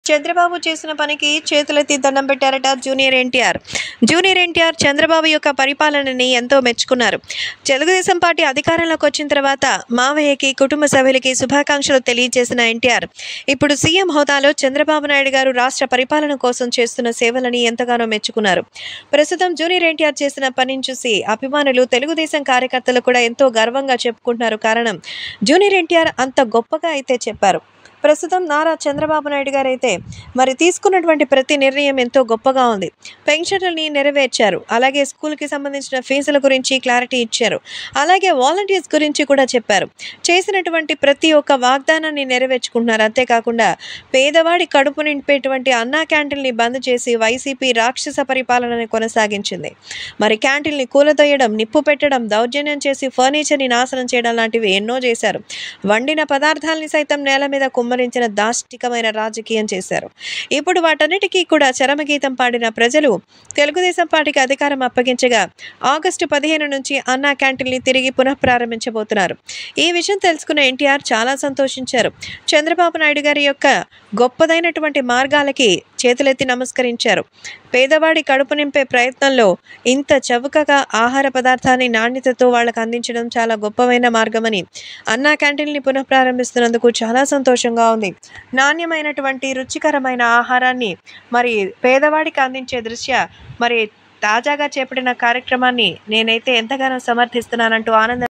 చంద్రబాబు చేసిన పనికి చేతులెత్తి దండం పెట్టారట జూనియర్ ఎన్టీఆర్ జూనియర్ ఎన్టీఆర్ చంద్రబాబు యొక్క పరిపాలనని ఎంతో మెచ్చుకున్నారు తెలుగుదేశం పార్టీ అధికారంలోకి వచ్చిన తర్వాత మావయ్యకి కుటుంబ సభ్యులకి శుభాకాంక్షలు తెలియజేసిన ఎన్టీఆర్ ఇప్పుడు సీఎం హోదాలో చంద్రబాబు నాయుడు గారు రాష్ట్ర పరిపాలన కోసం చేస్తున్న సేవలని ఎంతగానో మెచ్చుకున్నారు ప్రస్తుతం జూనియర్ ఎన్టీఆర్ చేసిన పనిని చూసి అభిమానులు తెలుగుదేశం కార్యకర్తలు కూడా ఎంతో గర్వంగా చెప్పుకుంటున్నారు కారణం జూనియర్ ఎన్టీఆర్ అంత గొప్పగా అయితే చెప్పారు ప్రస్తుతం నారా చంద్రబాబు నాయుడు గారు అయితే మరి తీసుకున్నటువంటి ప్రతి నిర్ణయం ఎంతో గొప్పగా ఉంది పెన్షన్లని నెరవేర్చారు అలాగే స్కూల్కి సంబంధించిన ఫీజుల గురించి క్లారిటీ ఇచ్చారు అలాగే వాలంటీర్స్ గురించి కూడా చెప్పారు చేసినటువంటి ప్రతి ఒక్క వాగ్దానాన్ని నెరవేర్చుకుంటున్నారు అంతేకాకుండా పేదవాడి కడుపు నింపేటువంటి అన్నా క్యాంటీన్ని బంద్ చేసి వైసీపీ రాక్షస పరిపాలనని కొనసాగించింది మరి క్యాంటీన్ని కూలదొయ్యడం నిప్పు పెట్టడం దౌర్జన్యం చేసి ఫర్నిచర్ని నాశనం చేయడం లాంటివి ఎన్నో చేశారు వండిన పదార్థాలని సైతం నేల మీద కుమ్మరించిన దాష్టికమైన రాజకీయం చేశారు ఇప్పుడు వాటన్నిటికీ కూడా చరమగీతం పాడిన ప్రజలు తెలుగుదేశం పార్టీకి అధికారం అప్పగించగా ఆగస్టు పదిహేను నుంచి అన్నా క్యాంటీన్ని తిరిగి పునః ప్రారంభించబోతున్నారు ఈ విషయం తెలుసుకున్న ఎన్టీఆర్ చాలా సంతోషించారు చంద్రబాబు నాయుడు గారి యొక్క గొప్పదైనటువంటి మార్గాలకి చేతులెత్తి నమస్కరించారు పేదవాడి కడుపు నింపే ప్రయత్నంలో ఇంత చౌకగా ఆహార పదార్థాన్ని నాణ్యతతో వాళ్ళకు అందించడం చాలా గొప్పమైన మార్గమని అన్నా క్యాంటీన్ని పునః ప్రారంభిస్తున్నందుకు చాలా సంతోషంగా ఉంది నాణ్యమైనటువంటి రుచికరమైన ఆహారాన్ని మరి పేదవాడికి అందించే దృష్ట్యా మరి తాజాగా చేపట్టిన కార్యక్రమాన్ని నేనైతే ఎంతగానో సమర్థిస్తున్నానంటూ ఆనందం